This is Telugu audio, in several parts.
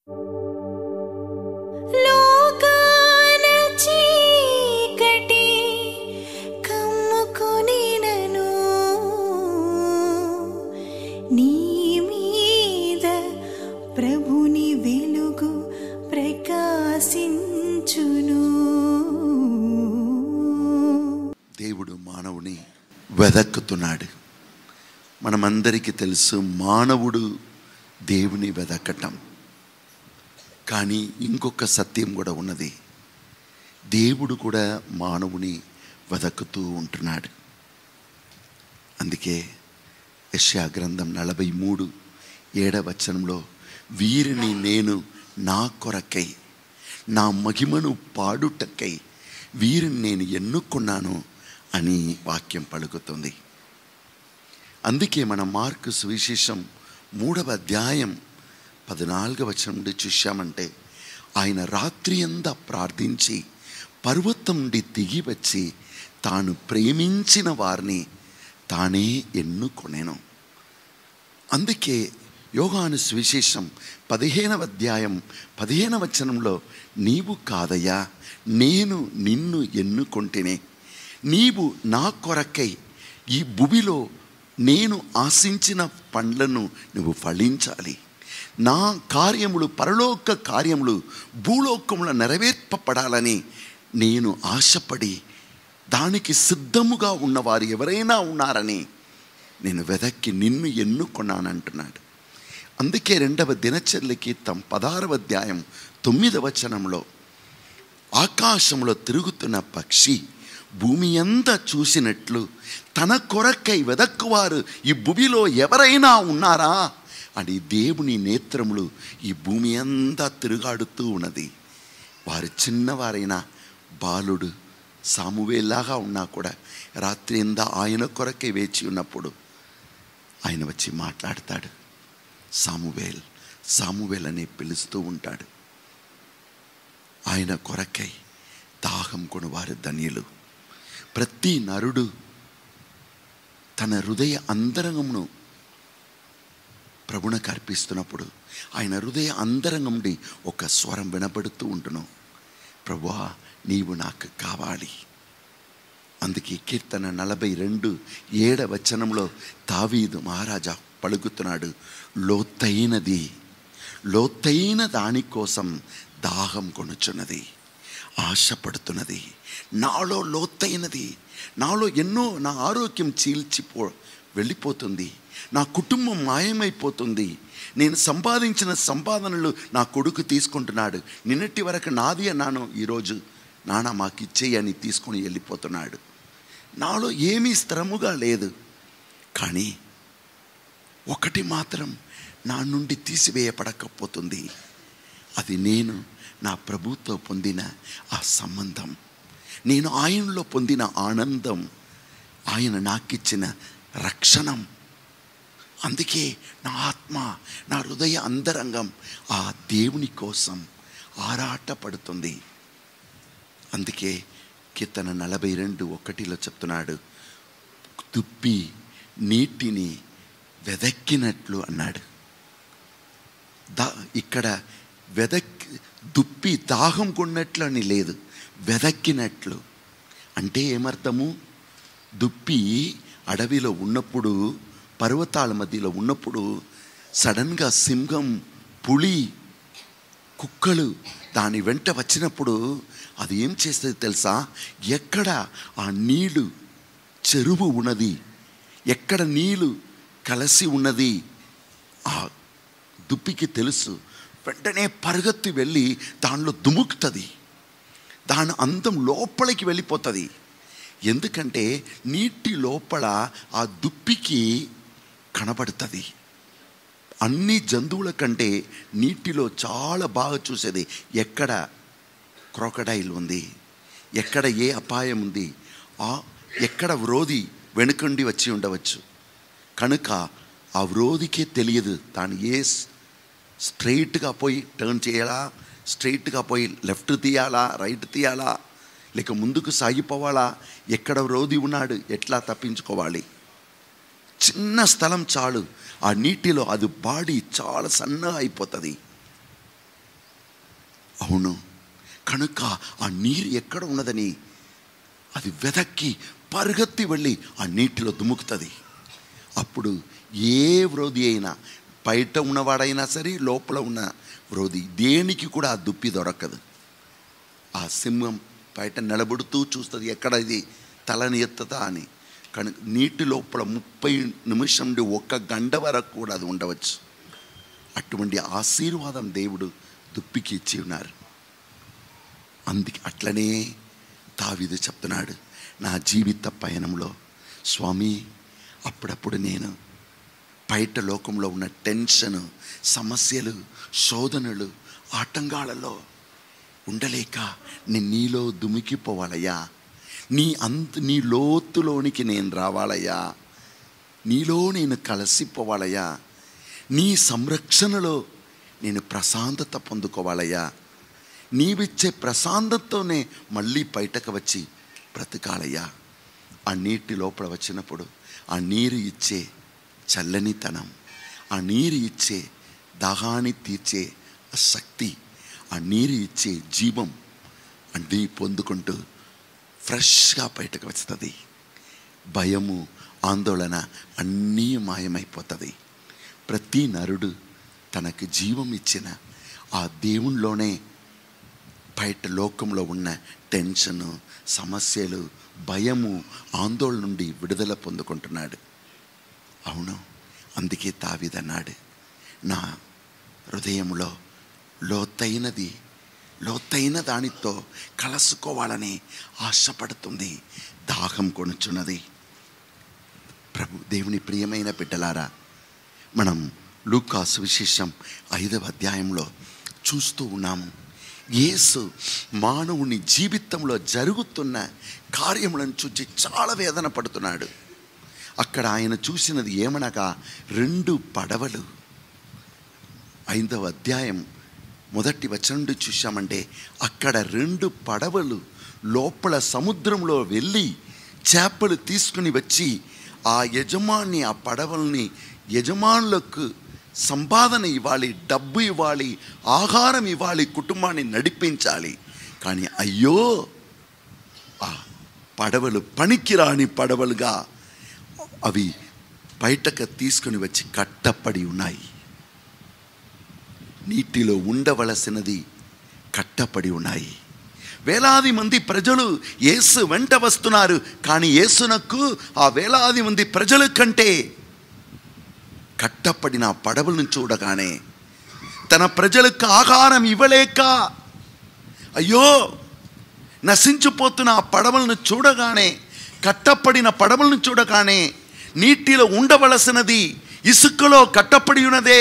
లోకాన చీకటి కమ్ముకొనినను నీ మీద ప్రభుని వెలుగు ప్రకాశించును దేవుడు మానవుని వెదక్కుతున్నాడు మనమందరికీ తెలుసు మానవుడు దేవుని వెదకటం కానీ ఇంకొక సత్యం కూడా ఉన్నది దేవుడు కూడా మానవుని వెదకుతూ ఉంటున్నాడు అందుకే యెషయా గ్రంథం నలభై మూడు ఏడవచనంలో వీరిని నేను నా కొరకై నా మహిమను పాడుటకై వీరిని నేను ఎన్నుకున్నాను అని వాక్యం పలుకుతుంది అందుకే మన మార్కు సువిశేషం మూడవ అధ్యాయం పద్నాలుగవ వచనం నుండి చూశామంటే ఆయన రాత్రి అంతా ప్రార్థించి పర్వతం నుండి దిగి వచ్చి తాను ప్రేమించిన వారిని తానే ఎన్నుకొనేను అందుకే యోగాను సువిశేషం పదిహేనవ అధ్యాయం పదిహేనవ వచనంలో నీవు కాదయ్యా నేను నిన్ను ఎన్నుకొంటేనే నీవు నా కొరకై ఈ భూమిలో నేను ఆశించిన పండ్లను నువ్వు ఫలించాలి నా కార్యములు పరలోక కార్యములు భూలోకములో నెరవేర్పబడాలని నేను ఆశపడి దానికి సిద్ధముగా ఉన్నవారు ఎవరైనా ఉన్నారని నేను వెదక్కి నిన్ను ఎన్నుకున్నానంటున్నాడు అందుకే రెండవ దినచర్యకి తమ పదారవ అధ్యాయం తొమ్మిదవ వచనంలో ఆకాశంలో తిరుగుతున్న పక్షి భూమి అంతా చూసినట్లు తన కొరకై వెదక్కువారు ఈ భూమిలో ఎవరైనా ఉన్నారా అని దేవుని నేత్రములు ఈ భూమి అంతా తిరుగాడుతూ ఉన్నది వారు చిన్నవారైన బాలుడు సామువేలాగా ఉన్నా కూడా రాత్రి అంతా ఆయన కొరకై వేచి ఉన్నప్పుడు ఆయన వచ్చి మాట్లాడతాడు సామువేల్ సామువేల్ అని పిలుస్తూ ఉంటాడు ఆయన కొరకై దాహం కొనువారు ధన్యులు ప్రతి నరుడు తన హృదయ అంతరంగమును ప్రభునకు అర్పిస్తున్నప్పుడు ఆయన హృదయ అంతరంగం నుండి ఒక స్వరం వినబడుతూ ఉంటును ప్రభువా నీవు నాకు కావాలి అందుకే కీర్తన నలభై రెండు ఏడ వచనంలో తావీదు మహారాజా పలుకుతున్నాడు లోతైనది లోతైన దానికోసం దాహం కొనుచున్నది ఆశపడుతున్నది నాలో లోతైనది నాలో ఎన్నో నా ఆరోగ్యం చీల్చిపో వెళ్ళిపోతుంది నా కుటుంబం మాయమైపోతుంది నేను సంపాదించిన సంపాదనలు నా కొడుకు తీసుకుంటున్నాడు నిన్నటి వరకు నాది అన్నాను ఈరోజు నాన్న మాకు ఇచ్చేయి అని తీసుకొని వెళ్ళిపోతున్నాడు నాలో ఏమీ స్థిరముగా లేదు కానీ ఒకటి మాత్రం నా నుండి తీసివేయపడకపోతుంది అది నేను నా ప్రభుతో పొందిన ఆ సంబంధం నేను ఆయనలో పొందిన ఆనందం ఆయన నాకిచ్చిన రక్షణం అందుకే నా ఆత్మ నా హృదయ అంతరంగం ఆ దేవుని కోసం ఆరాటపడుతుంది అందుకే కీర్తన నలభై రెండు ఒకటిలో చెప్తున్నాడు దుప్పి నీటిని వెదక్కినట్లు అన్నాడు దా ఇక్కడ వెదక్ దుప్పి దాహం కొన్నట్లు అని లేదు వెదక్కినట్లు అంటే ఏమర్థము దుప్పి అడవిలో ఉన్నప్పుడు పర్వతాల మధ్యలో ఉన్నప్పుడు సడన్గా సింహం పులి కుక్కలు దాని వెంట వచ్చినప్పుడు అది ఏం చేస్తుంది తెలుసా ఎక్కడ ఆ నీళ్లు చెరువు ఉన్నది ఎక్కడ నీళ్లు కలిసి ఉన్నది ఆ దుప్పికి తెలుసు వెంటనే పరుగెత్తి వెళ్ళి దానిలో దుముకుతుంది దాని అందం లోపలికి వెళ్ళిపోతుంది ఎందుకంటే నీటి లోపల ఆ దుప్పికి కనబడుతుంది అన్ని జంతువుల కంటే నీటిలో చాలా బాగా చూసేది ఎక్కడ క్రోకడైల్ ఉంది ఎక్కడ ఏ అపాయం ఉంది ఆ ఎక్కడ వ్రోది వెనుకండి వచ్చి ఉండవచ్చు కనుక ఆ వ్రోదికే తెలియదు తాను ఏ స్ట్రైట్గా పోయి టర్న్ చేయాలా స్ట్రైట్గా పోయి లెఫ్ట్ తీయాలా రైట్ తీయాలా లేక ముందుకు సాగిపోవాలా ఎక్కడ రోది ఉన్నాడు ఎట్లా తప్పించుకోవాలి చిన్న స్థలం చాలు ఆ నీటిలో అది బాడీ చాలా సన్నగా అయిపోతుంది అవును కనుక ఆ నీరు ఎక్కడ ఉన్నదని అది వెదక్కి పరుగెత్తి వెళ్ళి ఆ నీటిలో దుముకుతుంది అప్పుడు ఏ వ్రోధి అయినా బయట ఉన్నవాడైనా సరే లోపల ఉన్న వ్రోధి దేనికి కూడా ఆ దుప్పి దొరకదు ఆ సింహం బయట నిలబడుతూ చూస్తుంది ఎక్కడ ఇది తలని ఎత్తదా అని కానీ నీటి లోపల ముప్పై నిమిషం నుండి ఒక్క గంట వరకు కూడా అది ఉండవచ్చు అటువంటి ఆశీర్వాదం దేవుడు దుప్పికి ఇచ్చి ఉన్నారు అందుకే అట్లనే తావిది చెప్తున్నాడు నా జీవిత పయనంలో స్వామి అప్పుడప్పుడు నేను బయట లోకంలో ఉన్న టెన్షన్ సమస్యలు శోధనలు ఆటంకాలలో ఉండలేక నేను నీలో దుమికిపోవాలయ్యా నీ అంత నీ లోతులోనికి నేను రావాలయ్యా నీలో నేను కలిసిపోవాలయ్యా నీ సంరక్షణలో నేను ప్రశాంతత పొందుకోవాలయ్యా నీవిచ్చే ప్రశాంతతతోనే మళ్ళీ బయటకు వచ్చి బ్రతకాలయ్యా ఆ నీటి లోపల వచ్చినప్పుడు ఆ నీరు ఇచ్చే చల్లనితనం ఆ నీరు ఇచ్చే దాహాన్ని తీర్చే ఆ శక్తి ఆ నీరు ఇచ్చే జీవం అన్నీ పొందుకుంటూ ఫ్రెష్గా బయటకు వస్తుంది భయము ఆందోళన అన్నీ మాయమైపోతుంది ప్రతి నరుడు తనకు జీవం ఇచ్చిన ఆ దేవునిలోనే బయట లోకంలో ఉన్న టెన్షను సమస్యలు భయము ఆందోళన నుండి విడుదల పొందుకుంటున్నాడు అవును అందుకే తావిదన్నాడు నా హృదయంలో లోతైనది లోతైన దానితో కలుసుకోవాలని ఆశపడుతుంది దాహం కొనుచున్నది ప్రభు దేవుని ప్రియమైన బిడ్డలారా మనం లూకాసు విశేషం ఐదవ అధ్యాయంలో చూస్తూ ఉన్నాము యేసు మానవుని జీవితంలో జరుగుతున్న కార్యములను చూచి చాలా వేదన పడుతున్నాడు అక్కడ ఆయన చూసినది ఏమనగా రెండు పడవలు ఐదవ అధ్యాయం మొదటి వచనం నుండి చూశామంటే అక్కడ రెండు పడవలు లోపల సముద్రంలో వెళ్ళి చేపలు తీసుకుని వచ్చి ఆ యజమాని ఆ పడవల్ని యజమానులకు సంపాదన ఇవ్వాలి డబ్బు ఇవ్వాలి ఆహారం ఇవ్వాలి కుటుంబాన్ని నడిపించాలి కానీ అయ్యో ఆ పడవలు పనికిరాని పడవలుగా అవి బయటకు తీసుకుని వచ్చి కట్టపడి ఉన్నాయి నీటిలో ఉండవలసినది కట్టపడి ఉన్నాయి వేలాది మంది ప్రజలు యేసు వెంట వస్తున్నారు కానీ యేసునకు ఆ వేలాది మంది ప్రజల కంటే కట్టపడిన ఆ పడవలను చూడగానే తన ప్రజలకు ఆహారం ఇవ్వలేక అయ్యో నశించిపోతున్న ఆ పడవలను చూడగానే కట్టపడిన పడవలను చూడగానే నీటిలో ఉండవలసినది ఇసుకలో కట్టపడి ఉన్నదే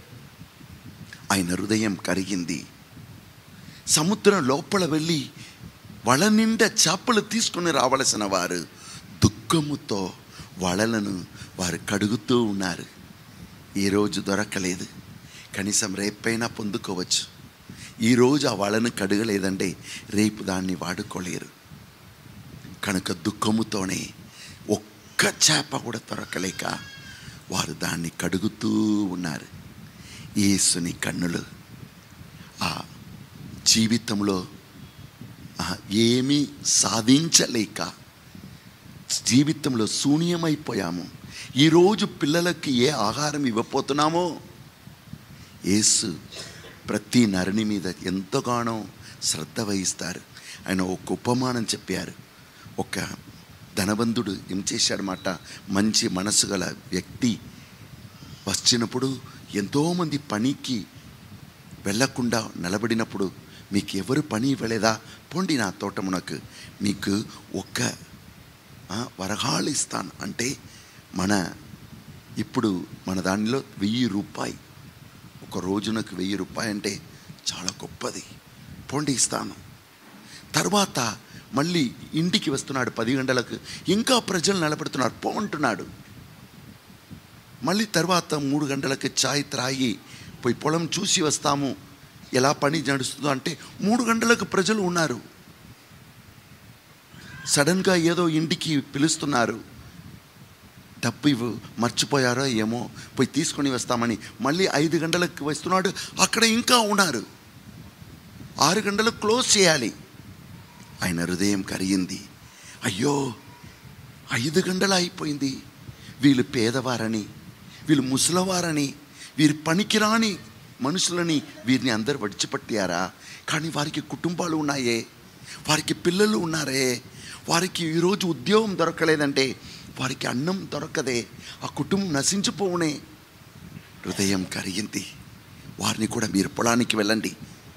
ఆయన హృదయం కరిగింది సముద్రం లోపల వెళ్ళి వల నిండా చేపలు తీసుకుని రావలసిన వారు దుఃఖముతో వలలను వారు కడుగుతూ ఉన్నారు ఈరోజు దొరకలేదు కనీసం రేపైనా పొందుకోవచ్చు ఈరోజు ఆ వలను కడగలేదంటే రేపు దాన్ని వాడుకోలేరు కనుక దుఃఖముతోనే ఒక్క చేప కూడా దొరకలేక వారు దాన్ని కడుగుతూ ఉన్నారు యేసుని కన్నులు ఆ జీవితంలో ఆ ఏమీ సాధించలేక జీవితంలో శూన్యమైపోయాము ఈరోజు పిల్లలకి ఏ ఆహారం ఇవ్వపోతున్నామో యేసు ప్రతి నరుని మీద ఎంతగానో శ్రద్ధ వహిస్తారు ఆయన ఒక ఉపమానం చెప్పారు ఒక ధనవంతుడు ఏం చేశాడనమాట మంచి మనసు గల వ్యక్తి వచ్చినప్పుడు ఎంతోమంది పనికి వెళ్ళకుండా నిలబడినప్పుడు మీకు ఎవరు పని ఇవ్వలేదా పోండి నా తోటమునకు మీకు ఒక్క ఆ, వరహాలు ఇస్తాను అంటే మన ఇప్పుడు మన దానిలో వెయ్యి రూపాయి ఒక రోజునకు వెయ్యి రూపాయి అంటే చాలా గొప్పది పోండి ఇస్తాను తర్వాత మళ్ళీ ఇంటికి వస్తున్నాడు పది గంటలకు ఇంకా ప్రజలు నిలబడుతున్నారు పోంటున్నాడు మళ్ళీ తర్వాత మూడు గంటలకి చాయ్ త్రాగి పోయి పొలం చూసి వస్తాము ఎలా పని నడుస్తుందో అంటే మూడు గంటలకు ప్రజలు ఉన్నారు సడన్గా ఏదో ఇంటికి పిలుస్తున్నారు డబ్బు ఇవ్వు మర్చిపోయారో ఏమో పోయి తీసుకొని వస్తామని మళ్ళీ ఐదు గంటలకు వస్తున్నాడు అక్కడ ఇంకా ఉన్నారు ఆరు గంటలు క్లోజ్ చేయాలి ఆయన హృదయం కరిగింది అయ్యో ఐదు గంటలు అయిపోయింది వీళ్ళు పేదవారని వీళ్ళు ముసలవారని వీరు పనికిరాని మనుషులని వీరిని అందరు విడిచిపెట్టారా కానీ వారికి కుటుంబాలు ఉన్నాయే వారికి పిల్లలు ఉన్నారే వారికి ఈరోజు ఉద్యోగం దొరకలేదంటే వారికి అన్నం దొరకదే ఆ కుటుంబం నశించిపోవునే హృదయం కరిగింది వారిని కూడా మీరు పొలానికి వెళ్ళండి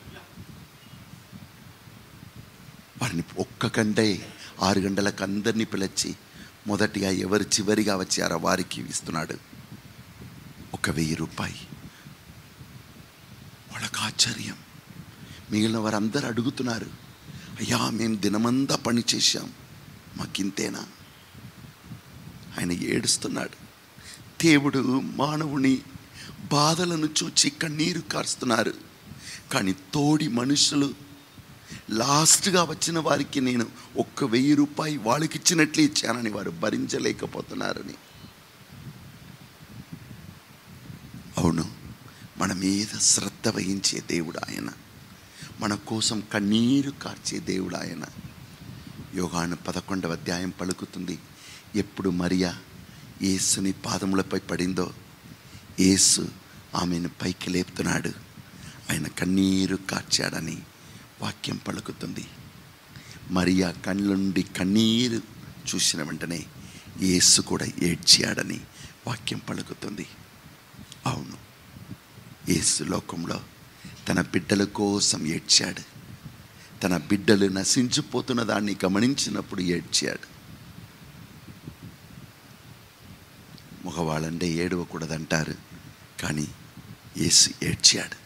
వారిని ఒక్క గంటే ఆరు గంటలకు అందరినీ పిలిచి మొదటిగా ఎవరు చివరిగా వచ్చారో వారికి ఇస్తున్నాడు ఒక వెయ్యి రూపాయి వాళ్ళకి ఆశ్చర్యం మిగిలిన వారందరూ అడుగుతున్నారు అయ్యా మేము దినమంతా పని చేశాం మాకింతేనా ఆయన ఏడుస్తున్నాడు దేవుడు మానవుని బాధలను చూచి కన్నీరు కార్స్తున్నారు కానీ తోడి మనుషులు లాస్ట్గా వచ్చిన వారికి నేను ఒక్క వెయ్యి రూపాయి వాళ్ళకి ఇచ్చినట్లే ఇచ్చానని వారు భరించలేకపోతున్నారని అవును మన మీద శ్రద్ధ వహించే దేవుడు ఆయన మన కోసం కన్నీరు కార్చే దేవుడు ఆయన యోగాను పదకొండవ అధ్యాయం పలుకుతుంది ఎప్పుడు మరియా యేసుని పాదములపై పడిందో యేసు ఆమెను పైకి లేపుతున్నాడు ఆయన కన్నీరు కార్చాడని వాక్యం పలుకుతుంది మరియా కళ్ళ నుండి కన్నీరు చూసిన వెంటనే యేసు కూడా ఏడ్చాడని వాక్యం పలుకుతుంది అవును యేసు లోకంలో తన బిడ్డల కోసం ఏడ్చాడు తన బిడ్డలు నశించిపోతున్న దాన్ని గమనించినప్పుడు ఏడ్చాడు మగవాళ్ళంటే ఏడవకూడదంటారు కానీ యేసు ఏడ్చాడు